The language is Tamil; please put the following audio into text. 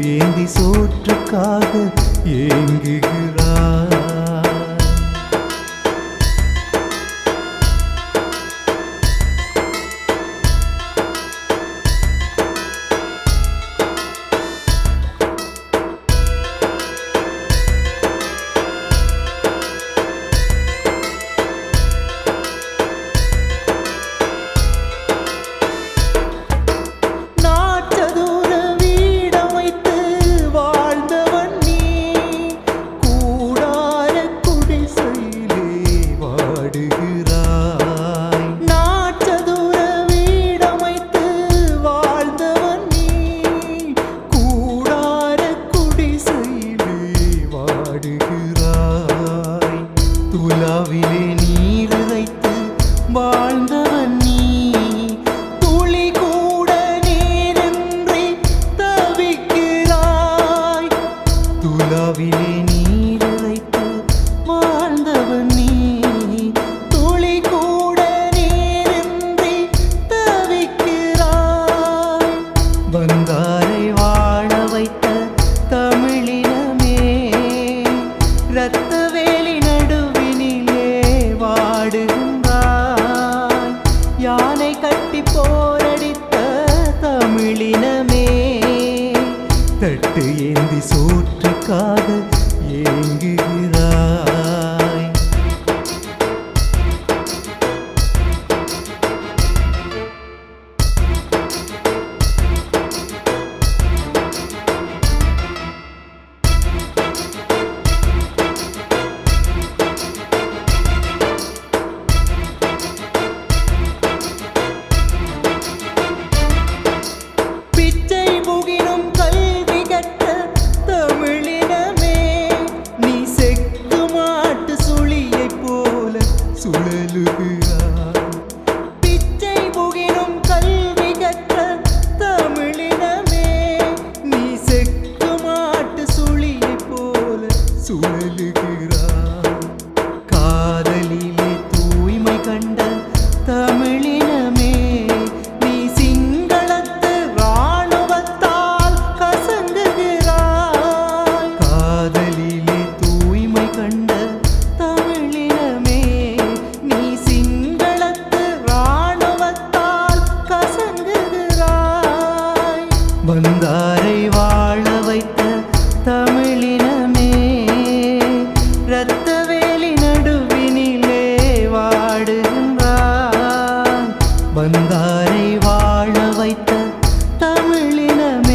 ஏந்தி சோற்றுக்காக ஏங்குகிறார் நாட்டதூர வீடமைத்து வாழ்ந்தவன் நீ கூடார குடிசையிலே வாடுகிறாய் நாட்டதூர வீடமைத்து வாழ்ந்தவன் நீ கூடார குடிசையிலே வாடுகிறாய் துலாவிலே நீர் இறைத்து வாழ்ந்தவன் நீ துளி கூட நீரின்றி தவிக்கிறாய் துலாவிலே நீர் இறைத்து வாழ்ந்தவன் நீ துளி கூட நீரின்றி தவிக்கிறாய் வந்தாரை வாழ வைத்த தமிழினமே இரத்த வேலி நடுவினிலே வாடுகின்றாய் யானை கட்டி போரடித்த தமிழினமே தட்டு ஏந்தி சோற்றுக்காக ஏங்குகிறாய் பிச்சை புகினும் கல்வி கற்ற தமிழினமே நீ செக்கு மாட்டு சுழியைப் போல சுழலுகிறாய் பிச்சை புகினும் கல்வி கற்ற தமிழினமே நீ செக்கு மாட்டு சுழியைப் போல சுழலுகிறாய் காதலிலே தூய்மை கண்ட தமிழினமே நீ சிங்களத்து ராணுவத்தால் கசங்குகிறாய் காதலிலே தூய்மை கண்ட தமிழினமே நீ சிங்களத்து ராணுவத்தால் கசங்குகிறாய் வந்தாரை வாழ வைத்த தமிழினமே இரத்த வேலி நடுவினிலே வாடுகின்றான் வந்தாரை வாழ வைத்த தமிழினமே